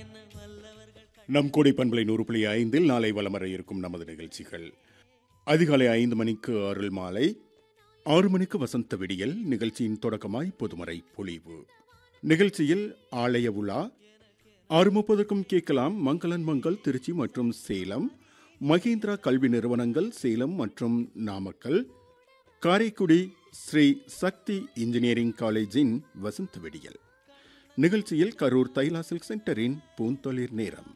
நம் கோடை பண்பலை நூறு புள்ளி ஐந்தில் நாளை வலம் வர இருக்கும் நமது நிகழ்ச்சிகள் அதிகாலை ஐந்து மணிக்கு அருள் மாலை ஆறு மணிக்கு வசந்த விடியல் நிகழ்ச்சியின் தொடக்கமாய் பொதுமறை பொழிவு நிகழ்ச்சியில் ஆலய உலா ஆறு முப்பதுக்கும் கேட்கலாம் மங்களன் மங்கள் திருச்சி மற்றும் சேலம் மகேந்திரா கல்வி நிறுவனங்கள் சேலம் மற்றும் நாமக்கல் காரைக்குடி ஸ்ரீ சக்தி இன்ஜினியரிங் காலேஜின் வசந்த விடியல் நிகழ்ச்சியில் கரூர் தைலா சில்க் சென்டரின் பூந்தொழிற் நேரம்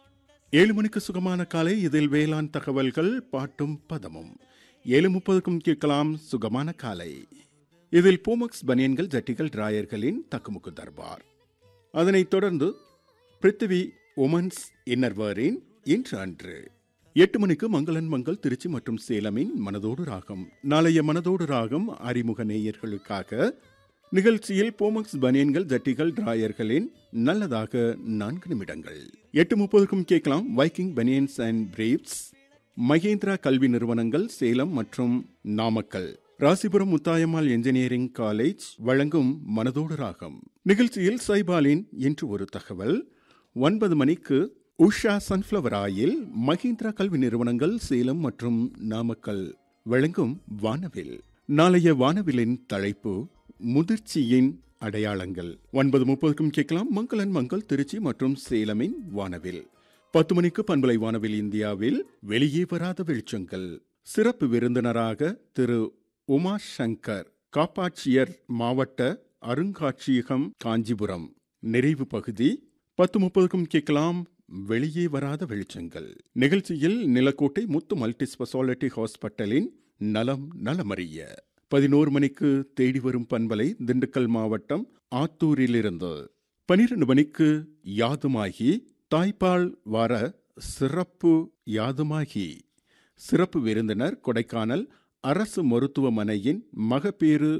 ஏழு மணிக்கு சுகமான காலை இதில் வேளாண் தகவல்கள் பாட்டும் பதமும் ஏழு முப்பதுக்கும் கேட்கலாம் சுகமான காலை இதில் பூமக்ஸ் பனியன்கள் ஜட்டிகள் டிராயர்களின் தக்குமுக்கு தர்பார் அதனைத் தொடர்ந்து பிருத்திவி உமன்ஸ் இன்னர்வரின் இன்று அன்று எட்டு மணிக்கு மங்களன் மங்கள் திருச்சி மற்றும் சேலமின் மனதோடு ராகம் நாளைய மனதோடு ராகம் அறிமுக நேயர்களுக்காக நிகழ்ச்சியில் போமக்ஸ் பனியன்கள் ஜட்டிகள் டிராயர்களின் நல்லதாக நான்கு நிமிடங்கள் எட்டு முப்பதுக்கும் கேட்கலாம் Viking banians and briefs Mahendra கல்வி நிறுவனங்கள் சேலம் மற்றும் நாமக்கல் ராசிபுரம் முத்தாயம்மாள் என்ஜினியரிங் காலேஜ் வழங்கும் மனதோடு ராகம் நிகழ்ச்சியில் சைபாலின் இன்று ஒரு தகவல் ஒன்பது மணிக்கு உஷா சன்ஃப்ளவர் ஆயில் மகேந்திரா கல்வி நிறுவனங்கள் சேலம் மற்றும் நாமக்கல் வழங்கும் வானவில் நாளைய வானவிலின் தலைப்பு முதிர்ச்சியின் அடையாளங்கள் ஒன்பது முப்பதுக்கும் கேட்கலாம் மங்களன் மங்கள் திருச்சி மற்றும் சேலமின் வானவில் பத்து மணிக்கு பண்பலை வானவில் இந்தியாவில் வெளியே வராத வெளிச்சங்கள் சிறப்பு விருந்தினராக திரு உமா சங்கர் காப்பாட்சியர் மாவட்ட அருங்காட்சியகம் காஞ்சிபுரம் நிறைவு பகுதி பத்து முப்பதுக்கும் கேட்கலாம் வெளியே வராத வெளிச்சங்கள் நிகழ்ச்சியில் நிலக்கோட்டை முத்து மல்டி ஸ்பெஷாலிட்டி ஹாஸ்பிட்டலின் நலம் நலமறிய பதினோரு மணிக்கு தேடி வரும் பண்பலை திண்டுக்கல் மாவட்டம் ஆத்தூரிலிருந்து பனிரெண்டு மணிக்கு யாதுமாகி தாய்ப்பால் வார சிறப்பு யாதுமாகி சிறப்பு விருந்தினர் கொடைக்கானல் அரசு மருத்துவமனையின் மகப்பேறு